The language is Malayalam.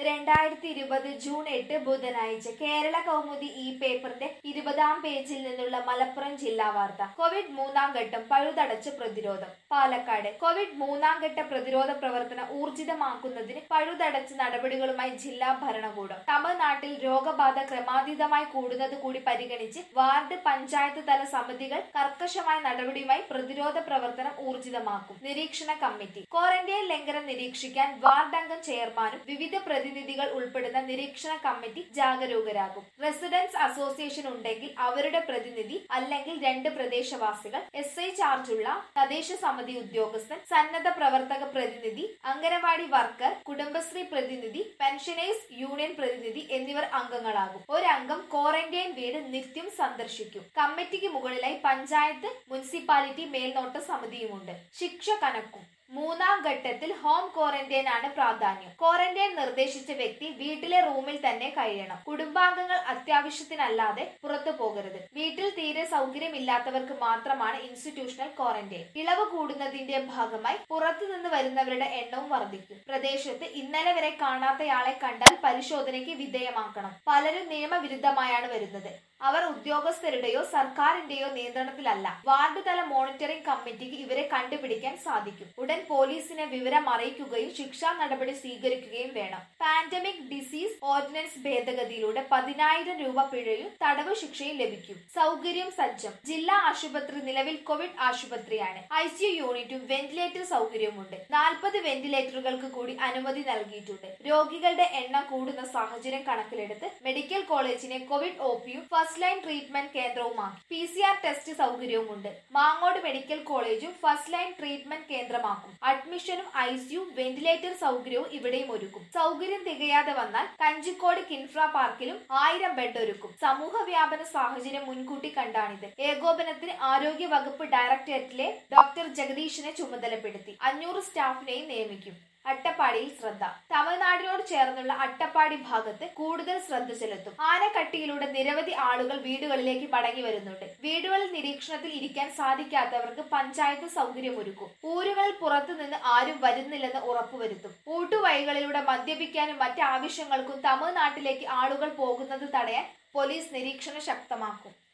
രണ്ടായിരത്തി ഇരുപത് ജൂൺ എട്ട് ബുധനാഴ്ച കേരള കൗമുദി ഈ പേപ്പറിന്റെ ഇരുപതാം പേജിൽ നിന്നുള്ള മലപ്പുറം ജില്ലാ വാർത്ത കോവിഡ് മൂന്നാം ഘട്ടം പഴുതടച്ച് പ്രതിരോധം പാലക്കാട് കോവിഡ് മൂന്നാം ഘട്ട പ്രതിരോധ പ്രവർത്തനം ഊർജിതമാക്കുന്നതിന് പഴുതടച്ച് നടപടികളുമായി ജില്ലാ ഭരണകൂടം തമിഴ്നാട്ടിൽ രോഗബാധ ക്രമാതീതമായി കൂടുന്നത് കൂടി പരിഗണിച്ച് വാർഡ് പഞ്ചായത്ത് തല സമിതികൾ കർക്കശമായ നടപടിയുമായി പ്രതിരോധ പ്രവർത്തനം ഊർജിതമാക്കും നിരീക്ഷണ കമ്മിറ്റി ക്വാറന്റൈൻ ലംഘനം നിരീക്ഷിക്കാൻ വാർഡ് അംഗം ചെയർമാനും വിവിധ പ്രതിനിധികൾ ഉൾപ്പെടുന്ന നിരീക്ഷണ കമ്മിറ്റി ജാഗരൂകരാകും റെസിഡൻസ് അസോസിയേഷൻ ഉണ്ടെങ്കിൽ അവരുടെ പ്രതിനിധി അല്ലെങ്കിൽ രണ്ട് പ്രദേശവാസികൾ എസ് ഐ ചാർജുള്ള തദ്ദേശ സമിതി ഉദ്യോഗസ്ഥൻ സന്നദ്ധ പ്രവർത്തക പ്രതിനിധി അംഗനവാടി വർക്കർ കുടുംബശ്രീ പ്രതിനിധി പെൻഷനേഴ്സ് യൂണിയൻ പ്രതിനിധി എന്നിവർ അംഗങ്ങളാകും ഒരംഗം ക്വാറന്റൈൻ വീട് നിത്യം സന്ദർശിക്കും കമ്മിറ്റിക്ക് മുകളിലായി പഞ്ചായത്ത് മുനിസിപ്പാലിറ്റി മേൽനോട്ട സമിതിയുമുണ്ട് ശിക്ഷ കനക്കും മൂന്നാം ഘട്ടത്തിൽ ഹോം ക്വാറന്റൈൻ ആണ് പ്രാധാന്യം ക്വാറന്റൈൻ നിർദ്ദേശിച്ച വ്യക്തി വീട്ടിലെ റൂമിൽ തന്നെ കഴിയണം കുടുംബാംഗങ്ങൾ അത്യാവശ്യത്തിനല്ലാതെ പുറത്തു പോകരുത് വീട്ടിൽ തീരെ സൗകര്യമില്ലാത്തവർക്ക് മാത്രമാണ് ഇൻസ്റ്റിറ്റ്യൂഷണൽ ക്വാറന്റൈൻ ഇളവ് കൂടുന്നതിന്റെ ഭാഗമായി പുറത്തു നിന്ന് വരുന്നവരുടെ എണ്ണവും വർദ്ധിക്കും പ്രദേശത്ത് ഇന്നലെ വരെ കാണാത്തയാളെ കണ്ടാൽ പരിശോധനയ്ക്ക് വിധേയമാക്കണം പലരും നിയമവിരുദ്ധമായാണ് വരുന്നത് അവർ ഉദ്യോഗസ്ഥരുടെയോ സർക്കാരിന്റെയോ നിയന്ത്രണത്തിലല്ല വാർഡ് തല മോണിറ്ററിംഗ് കമ്മിറ്റിക്ക് ഇവരെ കണ്ടുപിടിക്കാൻ സാധിക്കും ഉടൻ പോലീസിനെ വിവരം അറിയിക്കുകയും ശിക്ഷാ നടപടി സ്വീകരിക്കുകയും വേണം പാൻഡമിക് ഡിസീസ് ഓർഡിനൻസ് ഭേദഗതിയിലൂടെ പതിനായിരം രൂപ പിഴയും തടവ് ശിക്ഷയും ലഭിക്കും സൗകര്യം സജ്ജം ജില്ലാ ആശുപത്രി നിലവിൽ കോവിഡ് ആശുപത്രിയാണ് ഐസിയു യൂണിറ്റും വെന്റിലേറ്റർ സൗകര്യവുമുണ്ട് നാൽപ്പത് വെന്റിലേറ്ററുകൾക്ക് കൂടി അനുമതി നൽകിയിട്ടുണ്ട് രോഗികളുടെ എണ്ണം കൂടുന്ന സാഹചര്യം കണക്കിലെടുത്ത് മെഡിക്കൽ കോളേജിനെ കോവിഡ് ഒപിയും ഫസ്റ്റ് ലൈൻ ട്രീറ്റ്മെന്റ് കേന്ദ്രവുമാക്കി പി സി ആർ ടെസ്റ്റ് സൗകര്യവുമുണ്ട് മാങ്ങോട് മെഡിക്കൽ കോളേജും ഫസ്റ്റ് ലൈൻ ട്രീറ്റ്മെന്റ് കേന്ദ്രമാക്കും അഡ്മിഷനും ഐസിയു വെന്റിലേറ്റർ സൗകര്യവും ഇവിടെയും ഒരുക്കും സൗകര്യം തികയാതെ വന്നാൽ കഞ്ചിക്കോട് കിൻഫ്ര പാർക്കിലും ആയിരം ബെഡ് ഒരുക്കും സമൂഹ വ്യാപന സാഹചര്യം മുൻകൂട്ടി കണ്ടാണിത് ഏകോപനത്തിന് ആരോഗ്യ വകുപ്പ് ഡയറക്ടറേറ്റിലെ ഡോക്ടർ ജഗദീഷിനെ ചുമതലപ്പെടുത്തി അഞ്ഞൂറ് സ്റ്റാഫിനെയും നിയമിക്കും അട്ടപ്പാടിയിൽ ശ്രദ്ധ തമിഴ്നാടിനോട് ചേർന്നുള്ള അട്ടപ്പാടി ഭാഗത്ത് കൂടുതൽ ശ്രദ്ധ ചെലുത്തും ആനക്കട്ടിയിലൂടെ നിരവധി ആളുകൾ വീടുകളിലേക്ക് മടങ്ങി വരുന്നുണ്ട് വീടുകളിൽ നിരീക്ഷണത്തിൽ ഇരിക്കാൻ സാധിക്കാത്തവർക്ക് പഞ്ചായത്ത് സൗകര്യമൊരുക്കും ഊരുകളിൽ പുറത്തു നിന്ന് ആരും വരുന്നില്ലെന്ന് ഉറപ്പുവരുത്തും ഊട്ടുവഴികളിലൂടെ മദ്യപിക്കാനും മറ്റ് ആവശ്യങ്ങൾക്കും തമിഴ്നാട്ടിലേക്ക് ആളുകൾ പോകുന്നത് തടയാൻ പോലീസ് നിരീക്ഷണം ശക്തമാക്കും